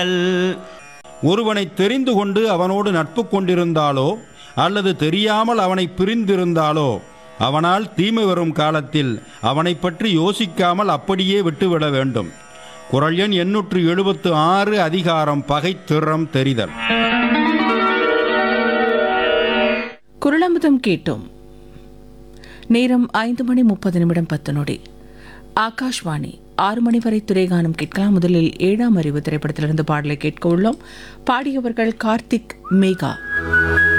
ஒருவனை தெரிந்து கொண்டு அவனோடு நட்பு கொண்டிருந்தாலோ அல்லது தெரியாமல் அவனை பிரிந்திருந்தாலோ அவனால் தீமை வரும் காலத்தில் அவனை பற்றி யோசிக்காமல் அப்படியே விட்டுவிட வேண்டும் குரல் எண் எண்ணூற்று எழுபத்து ஆறு அதிகாரம் பகை திறம் தெரிதல் குரலமுதம் கேட்டோம் நேரம் ஐந்து மணி முப்பது நிமிடம் பத்து நொடி ஆகாஷ்வாணி ஆறு மணி வரை துறைகானம் கேட்கலாம் முதலில் ஏழாம் அறிவு திரைப்படத்திலிருந்து பாடலை கேட்க உள்ளோம் பாடியவர்கள் கார்த்திக் மேகா